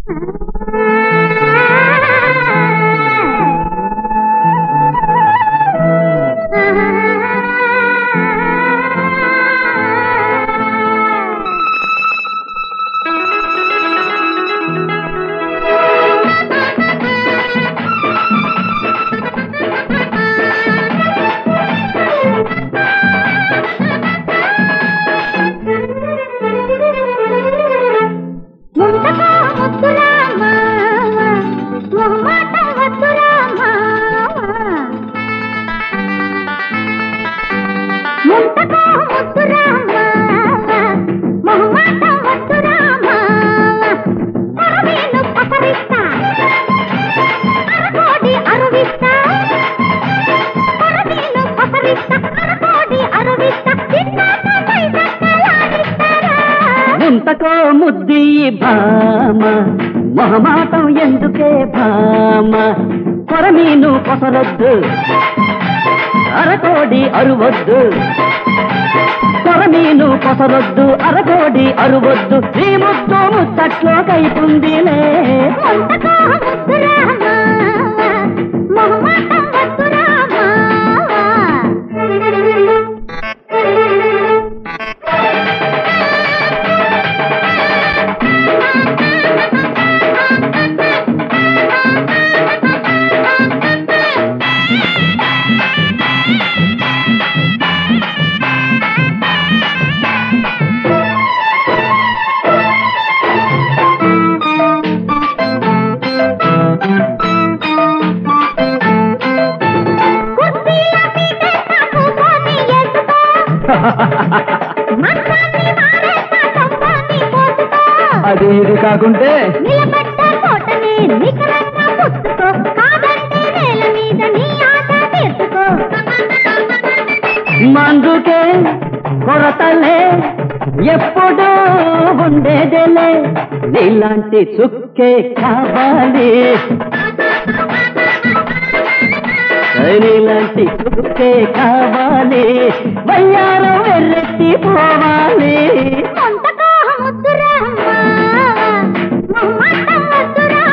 ముంతకా ముద్దులా మావ, మొహమాట వద్దురా మావ. ముంతకా ముద్దురా మావ, మొహమాట వద్దురా మావ. కొరమీను పసరిస్తా, అరకోడి అరువిస్తా. కొరమీను పసరిస్తా, అరకోడి అరువిస్తా. తిన్నాక పై దక్కలాడిస్తారా? ముంతకో ముద్ది భామ మొహమాటం ఎందుకే భామ కొరమీను కొసరొద్దు అరకోడి అరువద్దు కొరమీను కొసరొద్దు అరకోడి అరువద్దు ఈ ముద్దు ముచ్చట్లో కైపుందిలే ముంతకా ముద్దురా మావ, మొహమాటం వద్దురా మావ. కుర్చీల పీటేస్తా కూసోని ఏసుకో. మంచాన్ని మారేస్తా సొంపాన్ని పోసుకో. అది ఇది కాకుంటే నిలబడ్డ తోటనే నికరంగా పుచ్చుకో. కాదంటే నేల మీద నీ ఆట తీర్చుకో. మందుకే కొరతలే ఎప్పుడూ ఉండేదేలే నీలాంటి చుక్కే కావాలి నీలాంటి చుక్కే కావాలి వయ్యారం ఎర్రెత్తి పోవాలి ముంతకా ముద్దురా మావ, మొహమాటం వద్దురా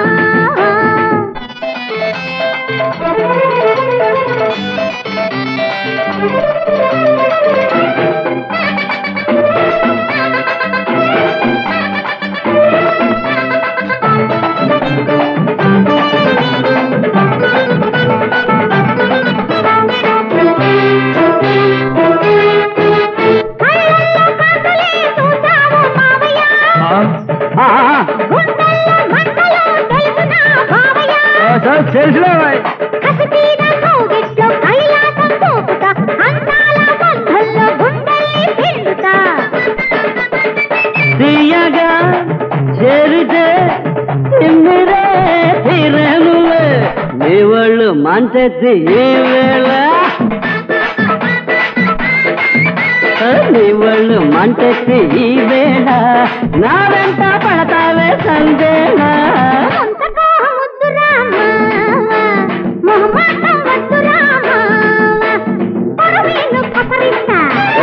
కళ్ళల్లో కాకులే చూసావు మావయ్య ఆ, ఆ, గుండెల్లో మంటలు తెలుసునా మావయ్య ఆ, తెలుసులే కసితీర కౌగిట్లో కైలాసం చూపుతా అందాల బంధంలో గుండెల్ని పిండుతా తీయగా చేరితే తిమ్మిరే తీరనులే నీ వాళ్ళు మంచెత్తి ఈ వేళ నీ వాళ్ళు మంచెత్తి ఈ వేళ నా వెంట పడతావే సందేనా ముంతకా ముద్దురా మావ, మొహమాటం వద్దురా మావ. పొరవీను పసరిస్తా,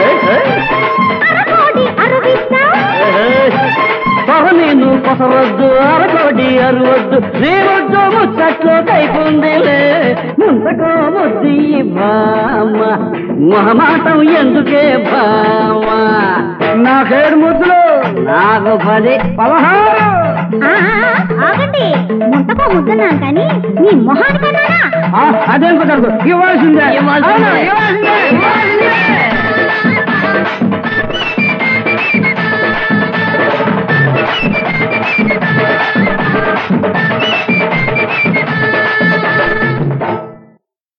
అరకోడి అరువిస్తా. పొగ నేను కొసవద్దు అరకోడి అరవద్దు నీ వద్దు ముచ్చట్లో కైకుందిలే ముందుకో ముద్ది బామ మొహమాటం ఎందుకే బామ నాకేడు ముద్దులు నాకు పది పదహారు ఆ, ఆగండి ముంతకో ముద్దన్నాం కానీ నీ మొహానికైనా అదేం కుదరదు ఇవ్వాల్సిందే అవునా? ఇవ్వాల్సిందే ఇవ్వాల్సిందే